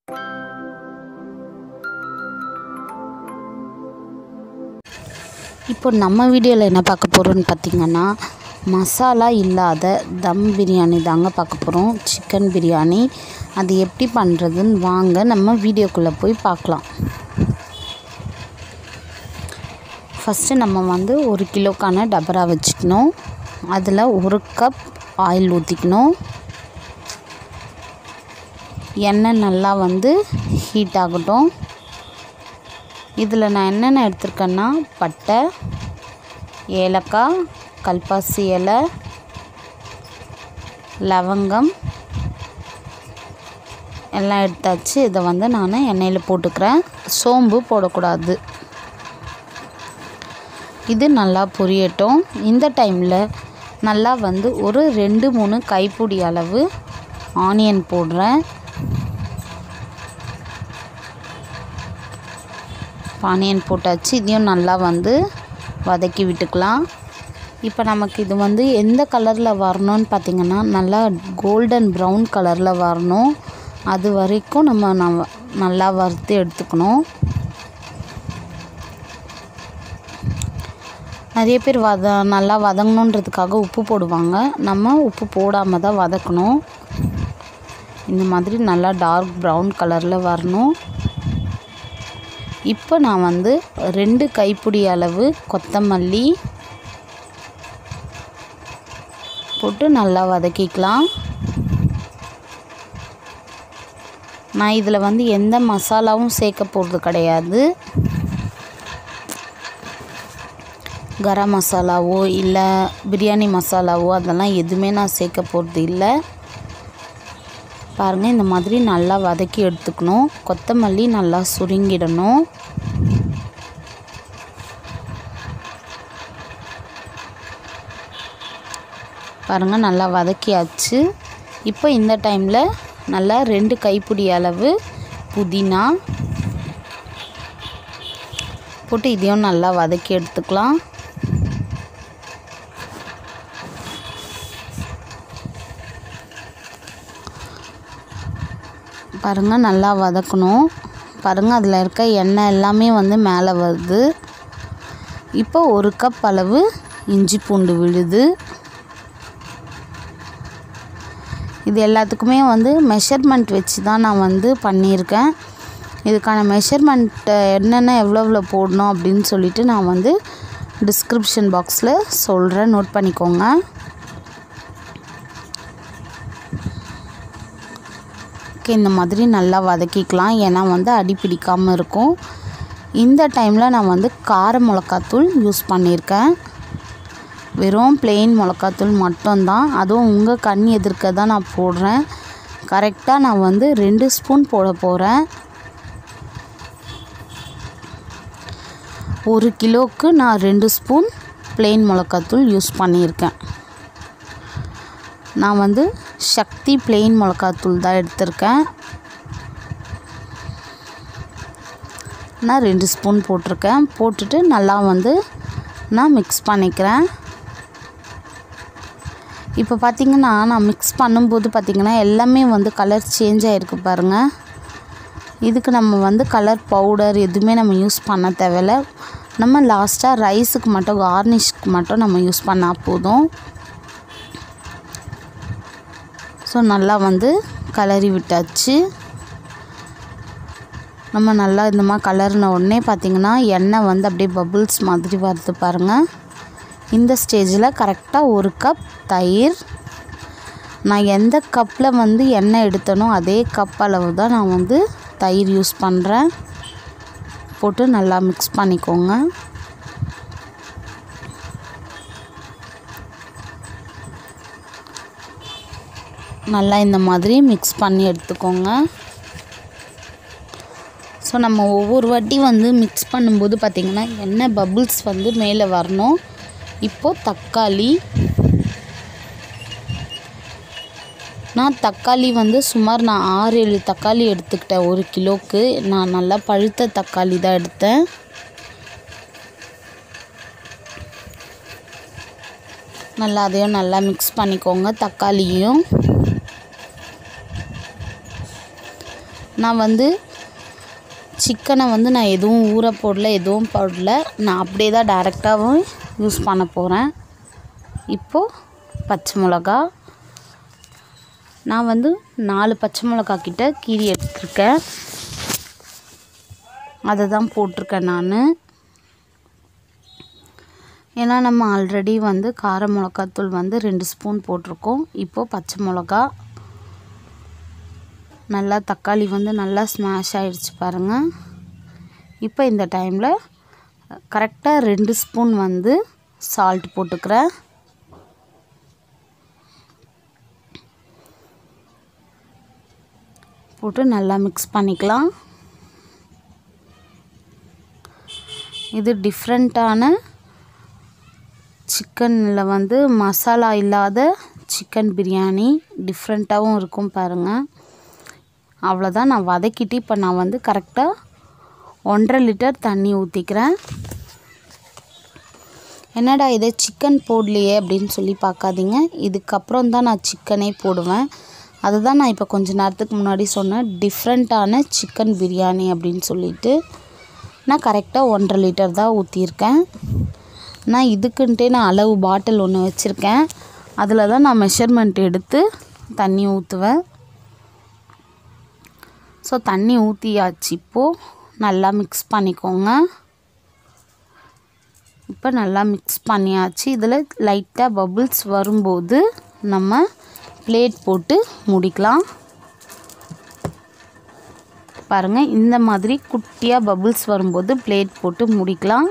இப்போ நம்ம வீடியோவில் என்ன பார்க்க போகிறோம்னு பார்த்தீங்கன்னா மசாலா இல்லாத தம் பிரியாணி தாங்க பார்க்க போகிறோம் சிக்கன் பிரியாணி அது எப்படி பண்ணுறதுன்னு வாங்க நம்ம வீடியோக்குள்ளே போய் பார்க்கலாம் ஃபஸ்ட்டு நம்ம வந்து ஒரு கிலோக்கான டபரா வச்சுக்கணும் அதில் ஒரு கப் ஆயில் ஊற்றிக்கணும் எண்ணெய் நல்லா வந்து ஹீட் ஆகட்டும் இதில் நான் என்னென்ன எடுத்திருக்கேன்னா பட்டை ஏலக்காய் கல்பாசி இலை லவங்கம் எல்லாம் எடுத்தாச்சு இதை வந்து நான் எண்ணெயில் போட்டுக்கிறேன் சோம்பு போடக்கூடாது இது நல்லா பொரியட்டும் இந்த டைமில் நல்லா வந்து ஒரு ரெண்டு மூணு கைப்பிடி அளவு ஆனியன் போடுறேன் ஆனியன் போட்டாச்சு இதையும் நல்லா வந்து வதக்கி விட்டுக்கலாம் இப்போ நமக்கு இது வந்து எந்த கலரில் வரணும்னு பார்த்திங்கன்னா நல்லா கோல்டன் ப்ரௌன் கலரில் வரணும் அது வரைக்கும் நம்ம ந நல்லா வறுத்து எடுத்துக்கணும் நிறைய பேர் வத நல்லா வதங்கணுன்றதுக்காக உப்பு போடுவாங்க நம்ம உப்பு போடாமல் தான் வதக்கணும் இந்த மாதிரி நல்லா டார்க் ப்ரௌன் கலரில் வரணும் இப்போ நான் வந்து ரெண்டு கைப்பிடி அளவு கொத்தமல்லி போட்டு நல்லா வதக்கிக்கலாம் நான் இதில் வந்து எந்த மசாலாவும் சேர்க்க போகிறது கிடையாது கரம் மசாலாவோ இல்லை பிரியாணி மசாலாவோ அதெல்லாம் எதுவுமே நான் சேர்க்க போகிறது இல்லை பாருங்கள் இந்த மாதிரி நல்லா வதக்கி எடுத்துக்கணும் கொத்தமல்லி நல்லா சுருங்கிடணும் பாருங்கள் நல்லா வதக்கியாச்சு இப்போ இந்த டைமில் நல்லா ரெண்டு கைப்பிடி அளவு புதினா போட்டு இதையும் நல்லா வதக்கி எடுத்துக்கலாம் பாருங்கள் நல்லா வதக்கணும் பாருங்கள் அதில் இருக்க எண்ணெய் எல்லாமே வந்து மேலே வருது இப்போ ஒரு கப் அளவு இஞ்சி பூண்டு விழுது இது எல்லாத்துக்குமே வந்து மெஷர்மெண்ட் வச்சு தான் நான் வந்து பண்ணியிருக்கேன் இதுக்கான மெஷர்மெண்ட் என்னென்ன எவ்வளோ எவ்வளோ போடணும் அப்படின்னு சொல்லிட்டு நான் வந்து டிஸ்கிரிப்ஷன் பாக்ஸில் சொல்கிறேன் நோட் பண்ணிக்கோங்க ஓகே இந்த மாதிரி நல்லா வதக்கிக்கலாம் ஏன்னா வந்து அடி பிடிக்காமல் இருக்கும் இந்த டைமில் நான் வந்து கார மிளகாத்தூள் யூஸ் பண்ணியிருக்கேன் வெறும் பிளெயின் மிளகாத்தூள் மட்டும்தான் அதுவும் உங்கள் கண் எதிர்க்க தான் நான் போடுறேன் கரெக்டாக நான் வந்து ரெண்டு ஸ்பூன் போட போகிறேன் ஒரு கிலோவுக்கு நான் ரெண்டு ஸ்பூன் பிளெயின் மிளகாத்தூள் யூஸ் பண்ணியிருக்கேன் நான் வந்து சக்தி பிளெயின் மிளகாத்தூள் தான் எடுத்திருக்கேன் நான் ரெண்டு ஸ்பூன் போட்டிருக்கேன் போட்டுட்டு நல்லா வந்து நான் மிக்ஸ் பண்ணிக்கிறேன் இப்போ பார்த்திங்கன்னா நான் மிக்ஸ் பண்ணும்போது பார்த்திங்கன்னா எல்லாமே வந்து கலர் சேஞ்ச் ஆகிருக்கு பாருங்கள் இதுக்கு நம்ம வந்து கலர் பவுடர் எதுவுமே நம்ம யூஸ் பண்ண தேவையில்ல நம்ம லாஸ்ட்டாக ரைஸுக்கு மட்டும் கார்னிஷ்க்கு மட்டும் நம்ம யூஸ் பண்ணால் போதும் ஸோ நல்லா வந்து கலரி விட்டாச்சு நம்ம நல்லா இந்த மாதிரி கலர்ன உடனே பார்த்திங்கன்னா எண்ணெய் வந்து அப்படியே பபுள்ஸ் மாதிரி வருது பாருங்கள் இந்த ஸ்டேஜில் கரெக்டாக ஒரு கப் தயிர் நான் எந்த கப்பில் வந்து எண்ணெய் எடுத்தனோ அதே கப் அளவு தான் நான் வந்து தயிர் யூஸ் பண்ணுறேன் போட்டு நல்லா மிக்ஸ் பண்ணிக்கோங்க நல்லா இந்த மாதிரி மிக்ஸ் பண்ணி எடுத்துக்கோங்க ஸோ நம்ம ஒவ்வொரு வாட்டி வந்து மிக்ஸ் பண்ணும்போது பார்த்திங்கன்னா எண்ணெய் பபுள்ஸ் வந்து மேலே வரணும் இப்போது தக்காளி நான் தக்காளி வந்து சுமார் நான் ஆறு ஏழு தக்காளி எடுத்துக்கிட்டேன் ஒரு கிலோவுக்கு நான் நல்லா பழுத்த தக்காளி தான் எடுத்தேன் நல்லா அதையும் நல்லா மிக்ஸ் பண்ணிக்கோங்க தக்காளியும் நான் வந்து சிக்கனை வந்து நான் எதுவும் ஊற போடல எதுவும் போடல நான் அப்படியே தான் டேரெக்டாகவும் யூஸ் பண்ண போகிறேன் இப்போது பச்சை மிளகா நான் வந்து நாலு பச்சை மிளகா கிட்ட கீரி எடுத்துருக்கேன் அதை தான் போட்டிருக்கேன் நான் ஏன்னா நம்ம ஆல்ரெடி வந்து கார மிளகாத்தூள் வந்து ரெண்டு ஸ்பூன் போட்டிருக்கோம் இப்போது பச்சை மிளகா நல்லா தக்காளி வந்து நல்லா ஸ்மாஷ் ஆகிடுச்சு பாருங்கள் இப்போ இந்த டைமில் கரெக்டாக ரெண்டு ஸ்பூன் வந்து சால்ட் போட்டுக்கிறேன் போட்டு நல்லா மிக்ஸ் பண்ணிக்கலாம் இது டிஃப்ரெண்ட்டான சிக்கனில் வந்து மசாலா இல்லாத சிக்கன் பிரியாணி டிஃப்ரெண்ட்டாகவும் இருக்கும் பாருங்கள் அவ்வளோதான் நான் வதக்கிட்டு இப்போ நான் வந்து கரெக்டாக ஒன்றரை லிட்டர் தண்ணி ஊற்றிக்கிறேன் என்னடா இதை சிக்கன் போடலையே அப்படின்னு சொல்லி பார்க்காதீங்க இதுக்கப்புறம் தான் நான் சிக்கனே போடுவேன் அதுதான் நான் இப்போ கொஞ்ச நேரத்துக்கு முன்னாடி சொன்னேன் டிஃப்ரெண்ட்டான சிக்கன் பிரியாணி அப்படின்னு சொல்லிட்டு நான் கரெக்டாக ஒன்றரை லிட்டர் தான் ஊற்றிருக்கேன் நான் இதுக்குன்ட்டே நான் அளவு பாட்டில் ஒன்று வச்சுருக்கேன் அதில் தான் நான் மெஷர்மெண்ட் எடுத்து தண்ணி ஊற்றுவேன் ஸோ தண்ணி ஊற்றியாச்சு இப்போது நல்லா மிக்ஸ் பண்ணிக்கோங்க இப்போ நல்லா மிக்ஸ் பண்ணியாச்சு இதில் லைட்டாக பபுள்ஸ் வரும்போது நம்ம பிளேட் போட்டு முடிக்கலாம் பாருங்கள் இந்த மாதிரி குட்டியாக பபுள்ஸ் வரும்போது பிளேட் போட்டு முடிக்கலாம்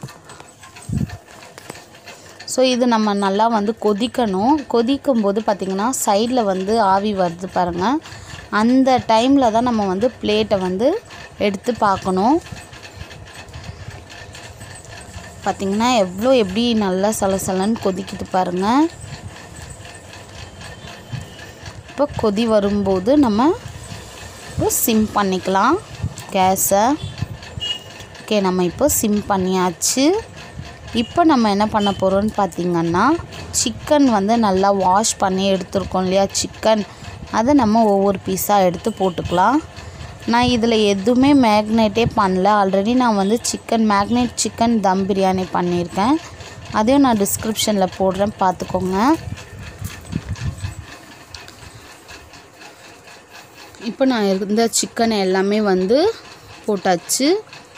ஸோ இது நம்ம நல்லா வந்து கொதிக்கணும் கொதிக்கும் போது பார்த்திங்கன்னா சைடில் வந்து ஆவி வருது பாருங்கள் அந்த டைமில் தான் நம்ம வந்து பிளேட்டை வந்து எடுத்து பார்க்கணும் பார்த்திங்கன்னா எவ்வளோ எப்படி நல்லா சலசலன்னு கொதிக்குது பாருங்கள் இப்போ கொதி வரும்போது நம்ம இப்போ சிம் பண்ணிக்கலாம் கேஸை ஓகே நம்ம இப்போ சிம் பண்ணியாச்சு இப்போ நம்ம என்ன பண்ண போகிறோம்னு பார்த்திங்கன்னா சிக்கன் வந்து நல்லா வாஷ் பண்ணி எடுத்துருக்கோம் இல்லையா சிக்கன் அதை நம்ம ஒவ்வொரு பீஸாக எடுத்து போட்டுக்கலாம் நான் இதில் எதுவுமே மேக்னேட்டே பண்ணல ஆல்ரெடி நான் வந்து chicken marinate chicken dum biryani பண்ணியிருக்கேன் அதையும் நான் டிஸ்கிரிப்ஷனில் போடுறேன் பார்த்துக்கோங்க இப்போ நான் இருந்த சிக்கனை எல்லாமே வந்து போட்டாச்சு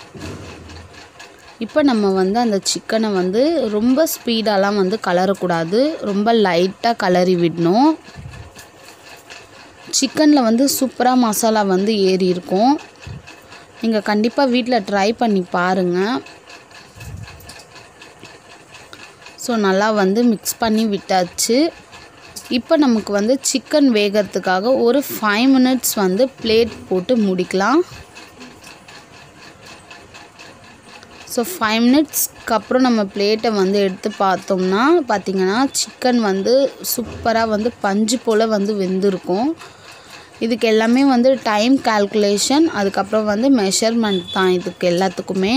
இப்போ நம்ம வந்து அந்த சிக்கனை வந்து ரொம்ப ஸ்பீடாலாம் வந்து கலரக்கூடாது ரொம்ப லைட்டாக கலரி விடணும் சிக்கனில் வந்து சூப்பராக மசாலா வந்து ஏறி இருக்கும் நீங்கள் கண்டிப்பாக வீட்டில் ட்ரை பண்ணி பாருங்கள் ஸோ நல்லா வந்து மிக்ஸ் பண்ணி விட்டாச்சு இப்போ நமக்கு வந்து சிக்கன் வேகிறதுக்காக ஒரு ஃபைவ் மினிட்ஸ் வந்து பிளேட் போட்டு முடிக்கலாம் ஸோ ஃபைவ் மினிட்ஸ்க்கு அப்புறம் நம்ம பிளேட்டை வந்து எடுத்து பார்த்தோம்னா பார்த்திங்கன்னா சிக்கன் வந்து சூப்பராக வந்து பஞ்சு போல் வந்து வெந்திருக்கும் இதுக்கு எல்லாமே வந்து டைம் கால்குலேஷன் அதுக்கப்புறம் வந்து மெஷர்மெண்ட் தான் இதுக்கு எல்லாத்துக்குமே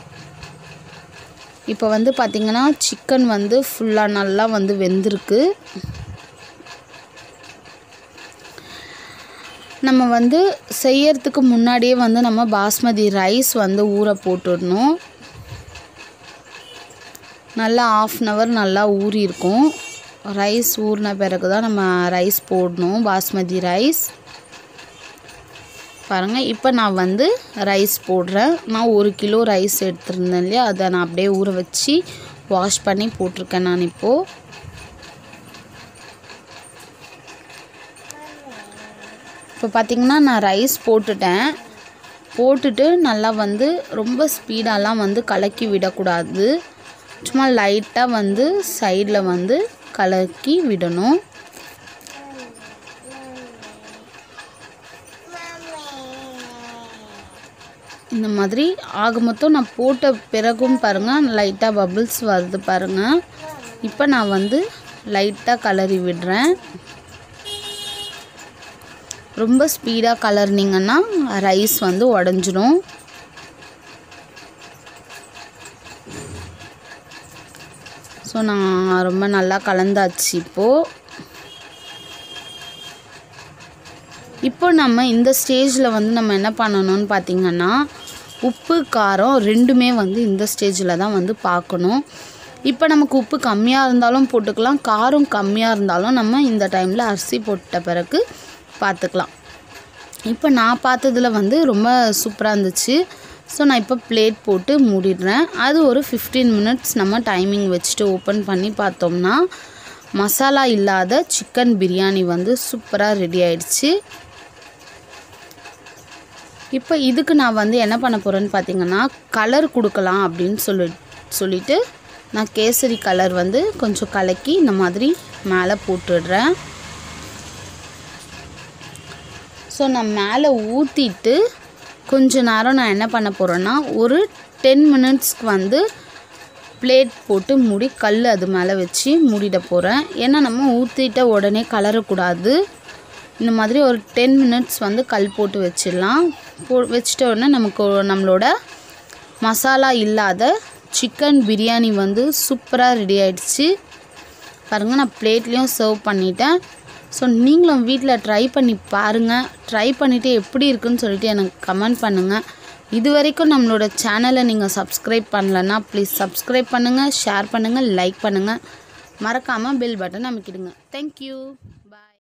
இப்போ வந்து பார்த்திங்கன்னா சிக்கன் வந்து ஃபுல்லாக நல்லா வந்து வெந்திருக்கு நம்ம வந்து செய்யறதுக்கு முன்னாடியே வந்து நம்ம பாஸ்மதி ரைஸ் வந்து ஊற போட்டுடணும் நல்லா ஆஃப் அன் ஹவர் நல்லா ஊறி இருக்கும் ரைஸ் ஊறின பிறகு தான் நம்ம ரைஸ் போடணும் பாஸ்மதி ரைஸ் பாருங்கள் இப்போ நான் வந்து ரைஸ் போடுறேன் நான் ஒரு கிலோ ரைஸ் எடுத்திருந்தேன் இல்லையா அதை நான் அப்படியே ஊற வச்சு வாஷ் பண்ணி போட்டிருக்கேன் நான் இப்போது இப்போ பார்த்திங்கன்னா நான் ரைஸ் போட்டுட்டேன் போட்டுட்டு நல்லா வந்து ரொம்ப ஸ்பீடாலாம் வந்து கலக்கி விடக்கூடாது சும்மா லைட்டாக வந்து சைடில் வந்து கலக்கி விடணும் இந்த மாதிரி ஆக மொத்தம் நான் போட்ட பிறகும் பாருங்கள் லைட்டாக பபிள்ஸ் வருது பாருங்கள் இப்போ நான் வந்து லைட்டாக கலரி விடுறேன் ரொம்ப ஸ்பீடாக கலர்னிங்கன்னா ரைஸ் வந்து உடஞ்சிரும் ஸோ நான் ரொம்ப நல்லா கலந்தாச்சு இப்போது இப்போ நம்ம இந்த ஸ்டேஜில் வந்து நம்ம என்ன பண்ணணும்னு பார்த்திங்கன்னா உப்பு காரம் ரெண்டுமே வந்து இந்த ஸ்டேஜில் தான் வந்து பார்க்கணும் இப்போ நமக்கு உப்பு கம்மியாக இருந்தாலும் போட்டுக்கலாம் காரம் கம்மியாக இருந்தாலும் நம்ம இந்த டைமில் அரிசி போட்ட பிறகு பார்த்துக்கலாம் இப்போ நான் பார்த்ததில் வந்து ரொம்ப சூப்பராக இருந்துச்சு ஸோ நான் இப்போ பிளேட் போட்டு மூடிடுறேன் அது ஒரு ஃபிஃப்டீன் மினிட்ஸ் நம்ம டைமிங் வச்சுட்டு ஓப்பன் பண்ணி பார்த்தோம்னா மசாலா இல்லாத சிக்கன் பிரியாணி வந்து சூப்பராக ரெடி ஆயிடுச்சு இப்போ இதுக்கு நான் வந்து என்ன பண்ண போகிறேன்னு பார்த்தீங்கன்னா கலர் கொடுக்கலாம் அப்படின்னு சொல்லி சொல்லிட்டு நான் கேசரி கலர் வந்து கொஞ்சம் கலக்கி இந்த மாதிரி மேலே போட்டுடுறேன் ஸோ நான் மேலே ஊற்றிட்டு கொஞ்ச நேரம் நான் என்ன பண்ண போகிறேன்னா ஒரு டென் மினிட்ஸ்க்கு வந்து பிளேட் போட்டு மூடி கல் அது மேலே வச்சு மூடிட போகிறேன் ஏன்னா நம்ம ஊற்றிட்ட உடனே கலரக்கூடாது இந்த மாதிரி ஒரு டென் மினிட்ஸ் வந்து கல் போட்டு வச்சிடலாம் போ வச்சிட்ட உடனே நமக்கு நம்மளோட மசாலா இல்லாத சிக்கன் பிரியாணி வந்து சூப்பராக ரெடி ஆயிடுச்சு பாருங்கள் நான் பிளேட்லேயும் சர்வ் பண்ணிட்டேன் ஸோ நீங்களும் வீட்டில் ட்ரை பண்ணி பாருங்கள் ட்ரை பண்ணிவிட்டு எப்படி இருக்குன்னு சொல்லிட்டு எனக்கு கமெண்ட் பண்ணுங்கள் இது வரைக்கும் நம்மளோட சேனலை நீங்கள் சப்ஸ்கிரைப் பண்ணலன்னா ப்ளீஸ் சப்ஸ்கிரைப் பண்ணுங்கள் ஷேர் பண்ணுங்கள் லைக் பண்ணுங்கள் மறக்காமல் பெல் பட்டன் அமைக்கிடுங்க தேங்க்யூ